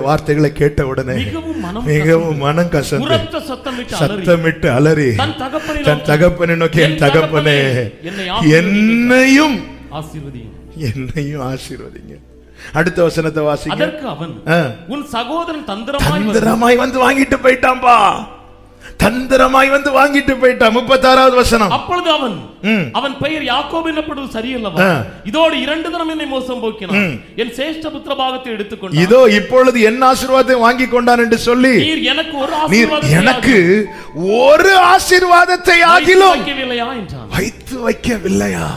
வார்த்தைகளை கேட்ட உடனே மிகவும் மனம் மிகவும் மனம் கசந்து உரத்த சத்தமிட்டு அலறி சத்தமிட்டு அலறி தன் தகப்பனை தன் நோக்கி, தகப்பனை நோக்கி என் என் தகப்பனே தகப்பனே, என்னை என்னையும் ஆசீர்வதியும் என்னையும் ஆசீர்வதிங்க அடுத்த வசனத்தை வாசிங்க அதற்கு அவன் ஆ. உன் சகோதரன் தந்திரமாய் வந்து தந்திரமாய் வந்து வாங்கிட்டு போயிட்டான்பா தந்திரமாய் வந்து வாங்கிட்டு போயிட்டான் முப்பத்தாறாவது வசனம் அப்பொழுது அவன் ம். அவன் பெயர் யாக்கோப் என்னப்படுவது சரியல்லவா ஆ. இதோடு இரண்டு தினம் என்னை மோசம் போக்கினான் என் சேஷ்ட புத்திர பாகத்தை எடுத்துக்கொண்டான் இதோ இப்பொழுது என்ன ஆசீர்வாதத்தை வாங்கி கொண்டான் என்று சொல்லி நீர் எனக்கு ஒரு நீர் ஆசீர்வாதத்தை எனக்கு ஒரு ஆசீர்வாதத்தை வைத்து ஆகிலும் வைக்கவில்லையா என்றான் வைத்து வைக்கவில்லையா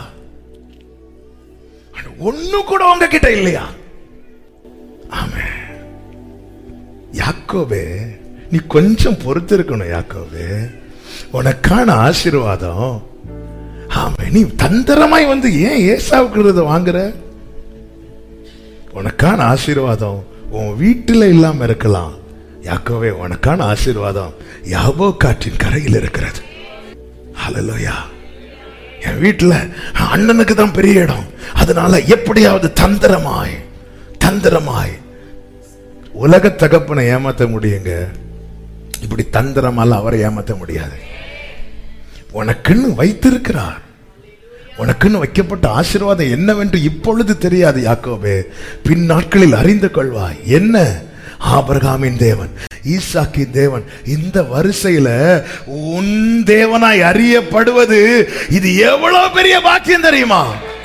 அட, ஒண்ணு கூட உங்ககிட்ட இல்லையா ஆமே யாக்கோபே நீ கொஞ்சம் பொறுத்து இருக்கணும் யாக்கோபே உனக்கான ஆசீர்வாதம் ஆமே நீ தந்திரமாய் வந்து ஏன் ஏசாவுக்குறத வாங்குற உனக்கான ஆசீர்வாதம் உன் வீட்டுல இல்லாம இருக்கலாம் யாக்கோவே உனக்கான ஆசீர்வாதம் யாபோ காற்றின் கரையில் இருக்கிறது ஹalleluya என் வீட்டுல அண்ணனுக்கு தான் பெரிய இடம் அதனால எப்படியாவது தந்திரமாய் தந்திரமாய் உலக தகப்பனை ஏமாத்த முடியுங்க இப்படி தந்திரமால அவரை ஏமாத்த முடியாது உனக்குன்னு வைத்திருக்கிறார் உனக்குன்னு வைக்கப்பட்ட ஆசீர்வாதம் என்னவென்று இப்பொழுது தெரியாது யாக்கோபே பின் நாட்களில் அறிந்து கொள்வாய் என்ன ஆபிரகாமின் தேவன் ஈசாக்கின் தேவன் இந்த வரிசையில உன் தேவனாய் அறியப்படுவது இது எவ்வளவு பெரிய பாக்கியம் தெரியுமா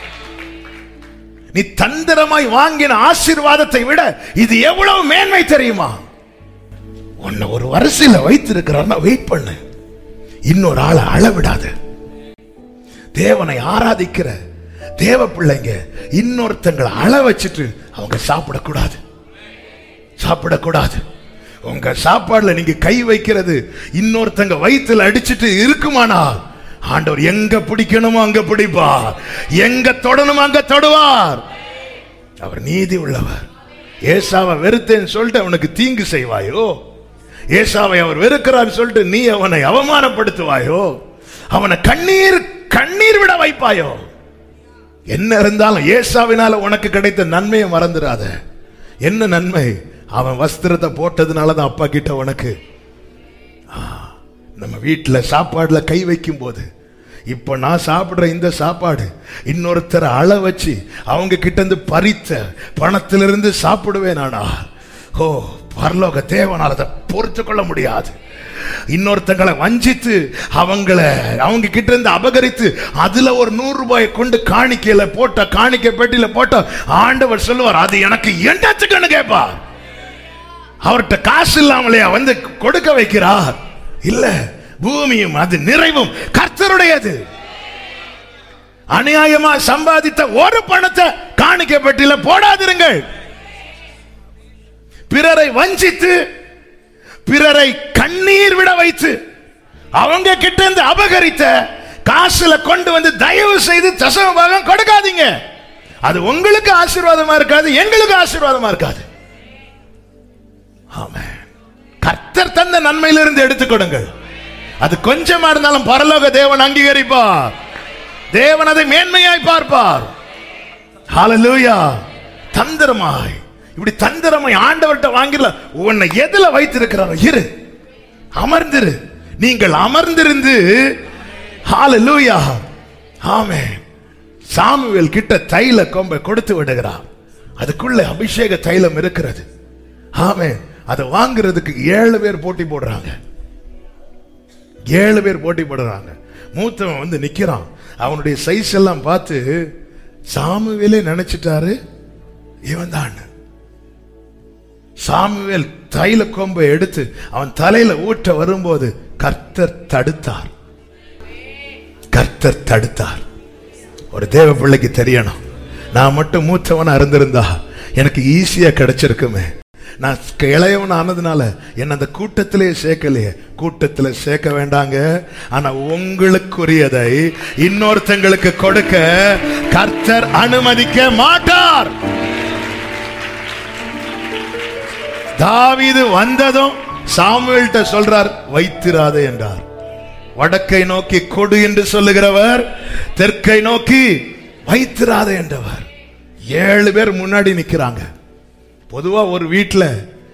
நீ தந்திரமாய் வாங்கின ஆசீர்வாதத்தை விட இது எவ்வளவு மேன்மை தெரியுமா உன்னை ஒரு வரிசையில வைத்திருக்கிறார்னா வெயிட் பண்ணு இன்னொரு ஆளை அளவிடாத தேவனை ஆராதிக்கிற தேவ பிள்ளைங்க இன்னொருத்தங்களை அள வச்சுட்டு அவங்க சாப்பிடக்கூடாது சாப்பிடக்கூடாது உங்க சாப்பாடுல நீங்க கை வைக்கிறது இன்னொருத்தங்க வயித்துல அடிச்சிட்டு இருக்குமானால் ஆண்டவர் எங்க பிடிக்கணுமோ அங்க பிடிப்பார் எங்க தொடணுமோ அங்க தொடுவார் அவர் நீதி உள்ளவர் ஏசாவை வெறுத்தேன்னு சொல்லிட்டு அவனுக்கு தீங்கு செய்வாயோ ஏசாவை அவர் வெறுக்கிறார் சொல்லிட்டு நீ அவனை அவமானப்படுத்துவாயோ அவனை கண்ணீர் கண்ணீர் விட வைப்பாயோ என்ன இருந்தாலும் ஏசாவினால உனக்கு கிடைத்த நன்மையை மறந்துடாத என்ன நன்மை அவன் வஸ்திரத்தை போட்டதுனால தான் அப்பா கிட்ட உனக்கு ஆ, நம்ம வீட்டுல சாப்பாடுல கை வைக்கும் போது இப்போ நான் சாப்பிடுற இந்த சாப்பாடு இன்னொருத்தரை அள வச்சு அவங்க கிட்ட இருந்து பறித்த பணத்திலிருந்து சாப்பிடுவேன் நானா ஓ பரலோக தேவனால் அதை பொறுத்து கொள்ள முடியாது இன்னொருத்தங்களை வஞ்சித்து அவங்கள அவங்க கிட்ட இருந்து அபகரித்து அதுல ஒரு நூறு ரூபாயை கொண்டு காணிக்கையில போட்ட காணிக்கை பெட்டியில போட்ட ஆண்டவர் சொல்லுவார் அது எனக்கு என்னத்துக்குன்னு கேட்பார் அவர்கிட்ட காசு இல்லாமலையா வந்து கொடுக்க வைக்கிறார் இல்ல பூமியும் அது நிறைவும் கர்த்தருடையது அநியாயமா சம்பாதித்த ஒரு பணத்தை காணிக்கை பெட்டியில போடாதிருங்கள் பிறரை வஞ்சித்து பிறரை கண்ணீர் விட வைத்து அவங்க கிட்ட இருந்து அபகரித்த காசுல கொண்டு வந்து தயவு செய்து தசம பாகம் கொடுக்காதீங்க அது உங்களுக்கு ஆசீர்வாதமா இருக்காது எங்களுக்கு ஆசீர்வாதமா இருக்காது ஆமென். கர்த்தர் தந்த நன்மையிலிருந்து எடுத்துக் கொடுங்கள் அது கொஞ்சமா இருந்தாலும் பரலோக தேவன் அங்கீகரிப்பார் தேவன் அதை மேன்மையாய் பார்ப்பார் ஹalleluya தந்திரமாய் இப்படி தந்திரமாய் ஆண்டவர்கிட்ட வாங்கிடல உன்னை எதுல வைத்திருக்கிறாரோ இரு அமர்ந்திரு நீங்கள் அமர்ந்திருந்து ஹalleluya ஆமென் சாமுவேல் கிட்ட தைல கொம்பை கொடுத்து விடுகிறார் அதுக்குள்ள அபிஷேக தைலம் இருக்கிறது ஆமென் அதை வாங்குறதுக்கு ஏழு பேர் போட்டி போடுறாங்க ஏழு பேர் போட்டி போடுறாங்க மூத்தவன் வந்து நிக்கிறான் அவனுடைய சைஸ் எல்லாம் பார்த்து சாமுவேலே நினைச்சிட்டாரு இவன் தான் சாமுவேல் தைல கொம்பை எடுத்து அவன் தலையில ஊற்ற வரும்போது கர்த்தர் தடுத்தார் கர்த்தர் தடுத்தார் ஒரு தேவ பிள்ளைக்கு தெரியணும் நான் மட்டும் மூத்தவனா இருந்திருந்தா எனக்கு ஈஸியா கிடைச்சிருக்குமே நான் இளையவன் ஆனதுனால என்ன அந்த கூட்டத்திலே சேர்க்கலையே கூட்டத்துல சேர்க்க வேண்டாங்க ஆனா உங்களுக்குரியதை இன்னொருத்தங்களுக்கு கொடுக்க கர்த்தர் அனுமதிக்க மாட்டார் தாவீது வந்ததும் சாமுவேல்கிட்ட சொல்றார் வைத்திராதே என்றார் வடக்கை நோக்கி கொடு என்று சொல்லுகிறவர் தெற்கை நோக்கி வைத்திராதே என்றவர் ஏழு பேர் முன்னாடி நிக்கிறாங்க பொதுவா ஒரு வீட்டுல